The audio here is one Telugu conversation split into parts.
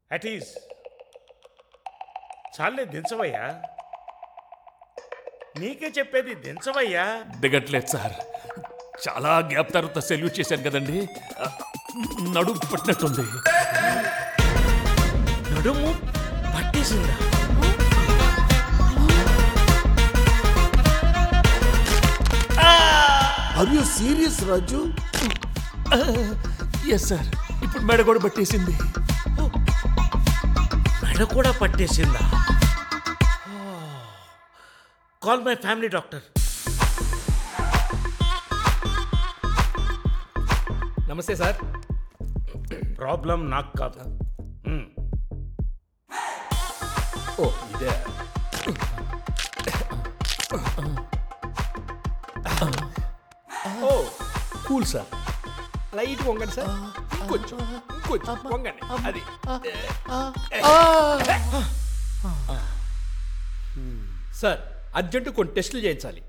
అట్ ఈస్ చాలే దించవయ్యా నీకే చెప్పేది దించవయ్యా దిగట్లేదు సార్ చాలా గ్యాప్ తర్వాత సెల్యూట్ చేశాను కదండి నడుము పట్టినట్టుంది నడుము పట్టేసిందా are you serious Raju yes sir ఇప్పుడు మెడ కూడా పట్టేసింది మెడ కూడా పట్టేసిందా కాల్ మై ఫ్యామిలీ డాక్టర్ నమస్తే సార్ ప్రాబ్లం నాకు కాదు మ్మ్. ఓ ఇదే ఓ కూల్ సార్ లైట్ వంగండి సార్ ఇంకొంచెం ఇంకొంచెం వంగండి అది సార్ అర్జెంటు కొన్ని టెస్టులు చేయించాలి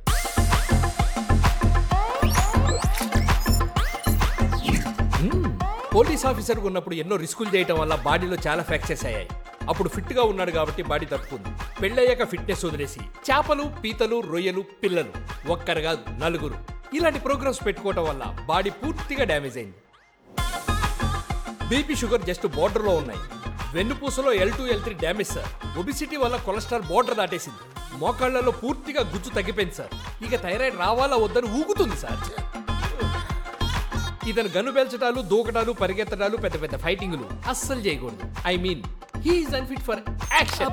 మ్మ్. పోలీస్ ఆఫీసర్ ఉన్నప్పుడు ఎన్నో రిస్కులు చేయటం వల్ల బాడీలో చాలా ఫ్రాక్చర్స్ అయ్యాయి అప్పుడు ఫిట్ గా ఉన్నాడు కాబట్టి బాడీ తప్పుకుంది పెళ్ళయ్యాక ఫిట్నెస్ వదిలేసి చేపలు పీతలు రొయ్యలు పిల్లలు ఒక్కరు కాదు నలుగురు ఇలాంటి ప్రోగ్రామ్స్ పెట్టుకోవటం వల్ల బాడీ పూర్తిగా డ్యామేజ్ అయింది బీపీ షుగర్ జస్ట్ border లో ఉన్నాయి వెన్నుపూసలో L two L three damage sir obesity వల్ల కొలెస్ట్రాల్ బోర్డర్ దాటేసింది మోకాళ్లలో పూర్తిగా గుజ్జు తగ్గిపోయింది సార్ ఇక థైరాయిడ్ రావాలా వద్దని ఊగుతుంది సార్ ఇతను గన్ను పేల్చడాలు దూకటాలు పరిగెత్తడాలు పెద్ద పెద్ద ఫైటింగ్లు అస్సలు చేయకూడదు I mean he's unfit for action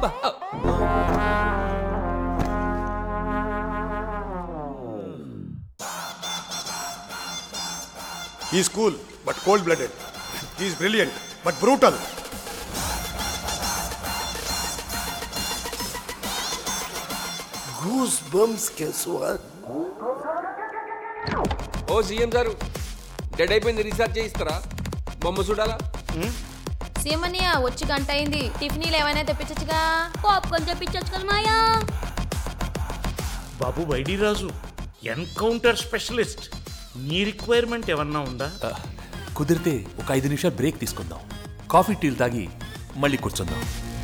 He's cool, but cold blooded. He's brilliant, but brutal. Goose bumps కేసువా ఓ సీఎం సారు డెడ్ అయిపోయింది రీఛార్జ్ చేయిస్తారా బొమ్మ చూడాలా సీమన్నయ్య వచ్చి గంట అయింది టిఫినీలు ఏమైనా తెప్పించచ్చుగా పాప్కార్న్ తెప్పించచ్చు కదా మాయా బాబు వైడీరాజు ఎన్కౌంటర్ స్పెషలిస్ట్ నీ రిక్వైర్మెంట్ ఏమన్నా ఉందా కుదిరితే ఒక ఐదు నిమిషాలు బ్రేక్ తీసుకుందాం కాఫీ టీలు తాగి మళ్ళీ కూర్చుందాం